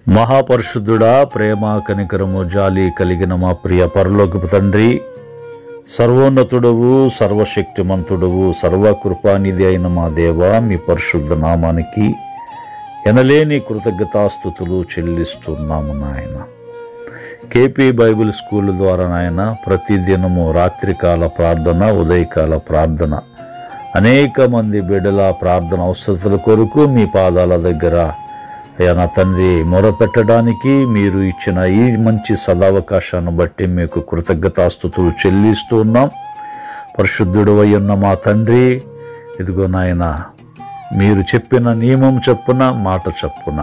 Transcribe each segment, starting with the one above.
మహాపరిశుద్ధుడా ప్రేమ కనికరము జాలి కలిగిన మా ప్రియ పరలోకపు తండ్రి సర్వోన్నతుడవు సర్వశక్తిమంతుడవు సర్వకృపానిధి అయిన మా దేవ మీ పరిశుద్ధ నామానికి ఎనలేని కృతజ్ఞతాస్థుతులు చెల్లిస్తున్నాము నాయన కేపీ బైబిల్ స్కూల్ ద్వారా నాయన ప్రతిదినము రాత్రికాల ప్రార్థన ఉదయకాల ప్రార్థన అనేక మంది బిడ్డల ప్రార్థన అవసరతల కొరకు మీ పాదాల దగ్గర అయ్యా నా తండ్రి మొరపెట్టడానికి మీరు ఇచ్చిన ఈ మంచి సదావకాశాన్ని బట్టి మీకు కృతజ్ఞతాస్థుతులు చెల్లిస్తూ ఉన్నాం పరిశుద్ధుడు ఉన్న మా తండ్రి ఇదిగో నాయన మీరు చెప్పిన నియమం చొప్పున మాట చొప్పున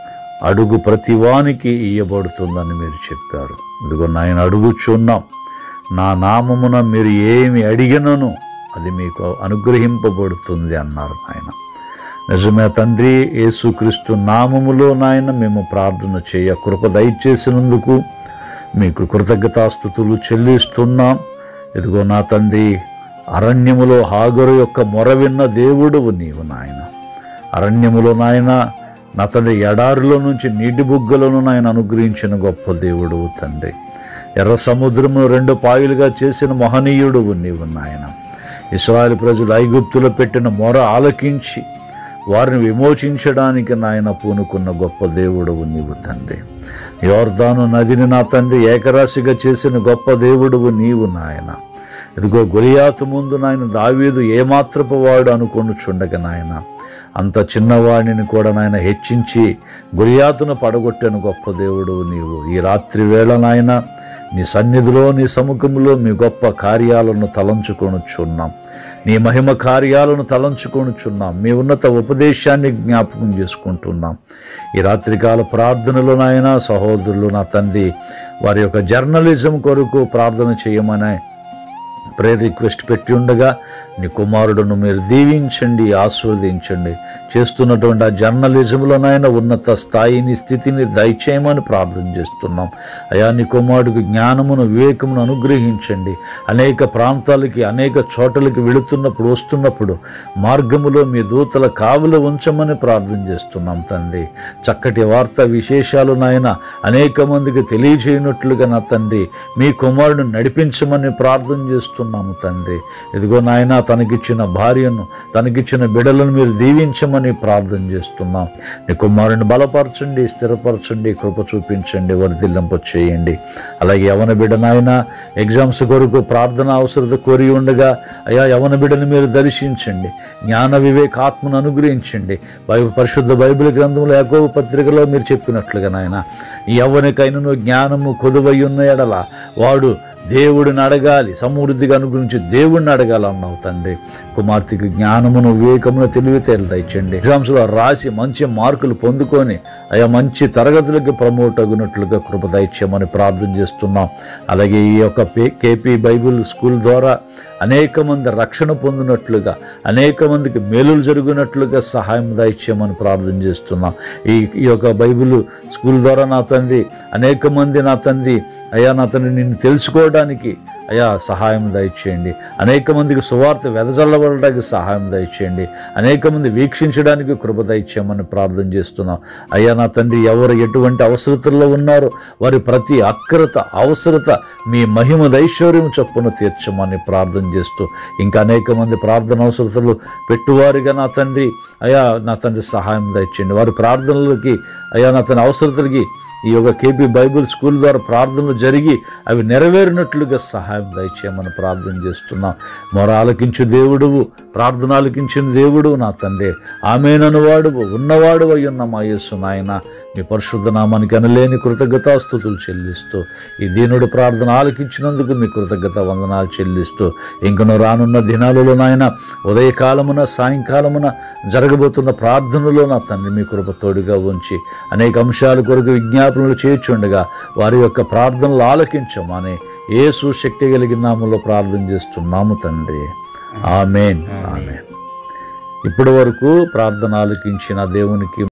అడుగు ప్రతివానికి ఇయ్యబడుతుందని మీరు చెప్పారు ఇదిగో నాయన అడుగుచున్నాం నా నామమున మీరు ఏమి అడిగినను అది మీకు అనుగ్రహింపబడుతుంది అన్నారు నాయన నిజమే తండ్రి యేసుక్రీస్తు నామములో నాయన మేము ప్రార్థన చేయ కృప దయచేసినందుకు మీకు కృతజ్ఞతాస్థుతులు చెల్లిస్తున్నాం ఇదిగో నా తండ్రి అరణ్యములో హాగరు యొక్క మొర విన్న దేవుడువు నీవు నాయన అరణ్యములో నాయన నా తండ్రి ఎడారిలో నుంచి నీటి బుగ్గలను నాయన అనుగ్రహించిన గొప్ప దేవుడువు తండ్రి ఎర్ర సముద్రము రెండు పాయలుగా చేసిన మహనీయుడువు నీవు నాయన ఇస్రాయల్ ప్రజలు ఐగుప్తులో పెట్టిన మొర ఆలకించి వారిని విమోచించడానికి నాయన పూనుకున్న గొప్ప దేవుడువు నీవు తండ్రి యోర్దాను నదిని నా తండ్రి ఏకరాశిగా చేసిన గొప్ప దేవుడువు నీవు నాయన ఇదిగో గొలియాతు ముందు నాయన దావీదు ఏమాత్రపు వాడు అనుకొని చుండగ నాయన అంత చిన్నవాడిని కూడా నాయన హెచ్చించి గురియాతును పడగొట్టిన గొప్ప దేవుడు నీవు ఈ రాత్రి వేళ నాయన నీ సన్నిధిలో నీ సముఖంలో మీ గొప్ప కార్యాలను తలంచుకొనుచున్నాం నీ మహిమ కార్యాలను తలంచుకొనుచున్నాం మీ ఉన్నత ఉపదేశాన్ని జ్ఞాపకం చేసుకుంటున్నాం ఈ రాత్రికాల ప్రార్థనలో నాయన సహోదరులు నా తండ్రి వారి యొక్క జర్నలిజం కొరకు ప్రార్థన చేయమని ప్రేయర్ రిక్వెస్ట్ పెట్టి ఉండగా నీ కుమారుడును మీరు దీవించండి ఆస్వాదించండి చేస్తున్నటువంటి ఆ జర్నలిజంలోనైనా ఉన్నత స్థాయిని స్థితిని దయచేయమని ప్రార్థన చేస్తున్నాం అయా నీ కుమారుడికి జ్ఞానమును వివేకమును అనుగ్రహించండి అనేక ప్రాంతాలకి అనేక చోటలకి వెళుతున్నప్పుడు వస్తున్నప్పుడు మార్గములో మీ దూతల కావులు ఉంచమని ప్రార్థన చేస్తున్నాం తండ్రి చక్కటి వార్త విశేషాలు నాయన అనేక మందికి తెలియజేయనట్లుగా నా తండ్రి మీ కుమారుడు నడిపించమని ప్రార్థన చేస్తున్నాము తండ్రి ఇదిగో నాయన తనకిచ్చిన భార్యను తనకిచ్చిన బిడలను మీరు దీవించమని ప్రార్థన చేస్తున్నాం నీ కుమారుని బలపరచండి స్థిరపరచండి కృప చూపించండి వర్ధిల్లింప చేయండి అలాగే యవన బిడ్డ నాయన ఎగ్జామ్స్ కొరకు ప్రార్థన అవసరత కోరి ఉండగా అయా యవన బిడ్డను మీరు దర్శించండి జ్ఞాన వివేక ఆత్మను అనుగ్రహించండి బైబిల్ పరిశుద్ధ బైబిల్ గ్రంథంలో యాకోబు పత్రికలో మీరు చెప్పినట్లుగా నాయన ఎవరికైనాను జ్ఞానము కొదువై ఉన్న ఎడల వాడు దేవుడిని అడగాలి సమృద్ధిగా అనుగ్రహించి దేవుడిని అడగాలన్నావు తండ్రి కుమార్తెకి జ్ఞానమును వివేకమును తెలివితేలు దయచండి ఎగ్జామ్స్లో రాసి మంచి మార్కులు పొందుకొని అయా మంచి తరగతులకి ప్రమోట్ అగినట్లుగా కృప దయచేయమని ప్రార్థన చేస్తున్నాం అలాగే ఈ యొక్క పే- కేపీ బైబిల్ స్కూల్ ద్వారా అనేక మంది రక్షణ పొందినట్లుగా అనేక మందికి మేలులు జరిగినట్లుగా సహాయం దయచేయమని ప్రార్థన చేస్తున్నాం ఈ ఈ యొక్క బైబిల్ స్కూల్ ద్వారా నా తండ్రి అనేక మంది నా తండ్రి అయ్యా నా తండ్రి నిన్ను తెలుసుకోవడానికి అయ్యా సహాయం దయచేయండి అనేక మందికి సువార్త వెదజల్లబడడానికి సహాయం దయచేయండి అనేక మంది వీక్షించడానికి కృప దయచేయమని ప్రార్థన చేస్తున్నాం అయ్యా నా తండ్రి ఎవరు ఎటువంటి అవసరతల్లో ఉన్నారో వారి ప్రతి అక్రత అవసరత మీ మహిమ దైశ్వర్యం చొప్పున తీర్చమని ప్రార్థన చేస్తూ ఇంకా అనేక మంది ప్రార్థన అవసరతలు పెట్టువారిగా నా తండ్రి అయ్యా నా తండ్రి సహాయం దయచేయండి వారి ప్రార్థనలకి అయ్యా నా తండ్రి అవసరతలకి ఈ యొక్క కేపీ బైబిల్ స్కూల్ ద్వారా ప్రార్థనలు జరిగి అవి నెరవేరినట్లుగా సహాయం దయచేయమని ప్రార్థన చేస్తున్నాం మొర ఆలకించు దేవుడువు ప్రార్థన ఆలకించిన దేవుడు నా తండ్రి ఆమెనను వాడువు ఉన్నవాడు అయ్యున్న మా యేసు నాయన మీ పరిశుద్ధ నామానికి అనలేని కృతజ్ఞతాస్థుతులు చెల్లిస్తూ ఈ దీనుడు ప్రార్థన ఆలకించినందుకు మీ కృతజ్ఞత వందనాలు చెల్లిస్తూ ఇంకను రానున్న దినాలలో నాయన ఉదయకాలమున సాయంకాలమున జరగబోతున్న ప్రార్థనలో నా తండ్రి మీ కృప తోడుగా ఉంచి అనేక అంశాల కొరకు విజ్ఞాపనలు చేర్చుండగా వారి యొక్క ప్రార్థనలు ఆలకించమని ఏ సుశక్తి కలిగిన నామంలో ప్రార్థన చేస్తున్నాము తండ్రి ఆమెన్ ఆమెన్ ఇప్పటి వరకు ప్రార్థన ఆలకించిన దేవునికి